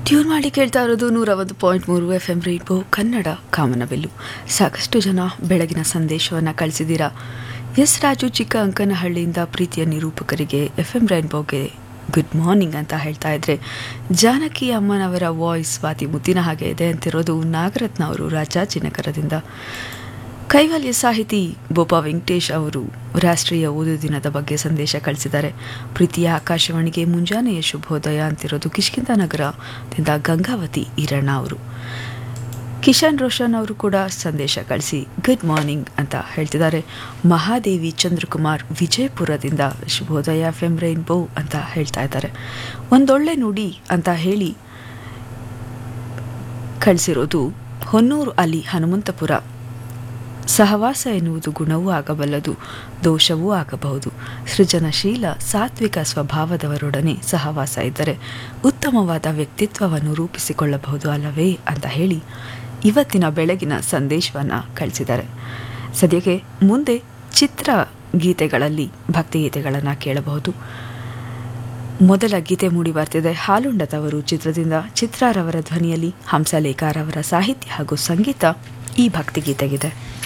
tune ಮಾಡಿ ಕೇಳ್ತಾ ಇರೋದು ನೂರ ಒಂದು ಪಾಯಿಂಟ್ ಮೂರು ಎಫ್ ಎಂ ರೈನ್ಬೋ ಕನ್ನಡ ಕಾಮನವೆಲ್ಲು ಸಾಕಷ್ಟು ಜನ ಬೆಳಗಿನ ಸಂದೇಶವನ್ನು ಕಳಿಸಿದ್ದೀರಾ ಎಸ್ ರಾಜು ಚಿಕ್ಕ ಅಂಕನಹಳ್ಳಿಯಿಂದ ಪ್ರೀತಿಯ ನಿರೂಪಕರಿಗೆ ಎಫ್ ಎಂ ರೈನ್ಬೋಗೆ ಗುಡ್ ಮಾರ್ನಿಂಗ್ ಅಂತ ಹೇಳ್ತಾ ಇದ್ರೆ ಜಾನಕಿ ಅಮ್ಮನವರ ವಾಯ್ಸ್ ಸ್ವಾತಿ ಮುತ್ತಿನ ಹಾಗೆ ಇದೆ ಅಂತಿರೋದು ನಾಗರತ್ನ ಅವರು ರಾಜಾಜಿನಗರದಿಂದ ಕೈವಲ್ಯ ಸಾಹಿತಿ ಬೋಪಾ ವೆಂಕಟೇಶ್ ಅವರು ರಾಷ್ಟ್ರೀಯ ಓದು ದಿನದ ಬಗ್ಗೆ ಸಂದೇಶ ಕಳಿಸಿದ್ದಾರೆ ಪ್ರೀತಿಯ ಆಕಾಶವಾಣಿಗೆ ಮುಂಜಾನೆಯ ಶುಭೋದಯ ಅಂತಿರೋದು ಕಿಷ್ಕಿಂದ ನಗರದಿಂದ ಗಂಗಾವತಿ ಈರಣ್ಣ ಅವರು ಕಿಶನ್ ರೋಷನ್ ಅವರು ಕೂಡ ಸಂದೇಶ ಕಳಿಸಿ ಗುಡ್ ಮಾರ್ನಿಂಗ್ ಅಂತ ಹೇಳ್ತಿದ್ದಾರೆ ಮಹಾದೇವಿ ಚಂದ್ರಕುಮಾರ್ ವಿಜಯಪುರದಿಂದ ಶುಭೋದಯ ಎಫ್ ಎಂ ರೈನ್ಬೋ ಅಂತ ಹೇಳ್ತಾ ಇದ್ದಾರೆ ಒಂದೊಳ್ಳೆ ನುಡಿ ಅಂತ ಹೇಳಿ ಕಳಿಸಿರೋದು ಹೊನ್ನೂರು ಅಲಿ ಹನುಮಂತಪುರ ಸಹವಾಸ ಎನ್ನುವುದು ಗುಣವೂ ಆಗಬಲ್ಲದು ದೋಷವೂ ಆಗಬಹುದು ಸೃಜನಶೀಲ ಸಾತ್ವಿಕ ಸ್ವಭಾವದವರೊಡನೆ ಸಹವಾಸ ಇದ್ದರೆ ಉತ್ತಮವಾದ ವ್ಯಕ್ತಿತ್ವವನ್ನು ರೂಪಿಸಿಕೊಳ್ಳಬಹುದು ಅಲ್ಲವೇ ಅಂತ ಹೇಳಿ ಇವತ್ತಿನ ಬೆಳಗಿನ ಸಂದೇಶವನ್ನು ಕಳಿಸಿದ್ದಾರೆ ಸದ್ಯಕ್ಕೆ ಮುಂದೆ ಚಿತ್ರ ಗೀತೆಗಳಲ್ಲಿ ಭಕ್ತಿಗೀತೆಗಳನ್ನು ಕೇಳಬಹುದು ಮೊದಲ ಗೀತೆ ಮೂಡಿ ಬರ್ತಿದೆ ಹಾಲುಂಡದವರು ಚಿತ್ರದಿಂದ ಚಿತ್ರಾರವರ ಧ್ವನಿಯಲ್ಲಿ ಹಂಸಲೇಖರವರ ಸಾಹಿತ್ಯ ಹಾಗೂ ಸಂಗೀತ ಈ ಭಕ್ತಿಗೀತೆಗಿದೆ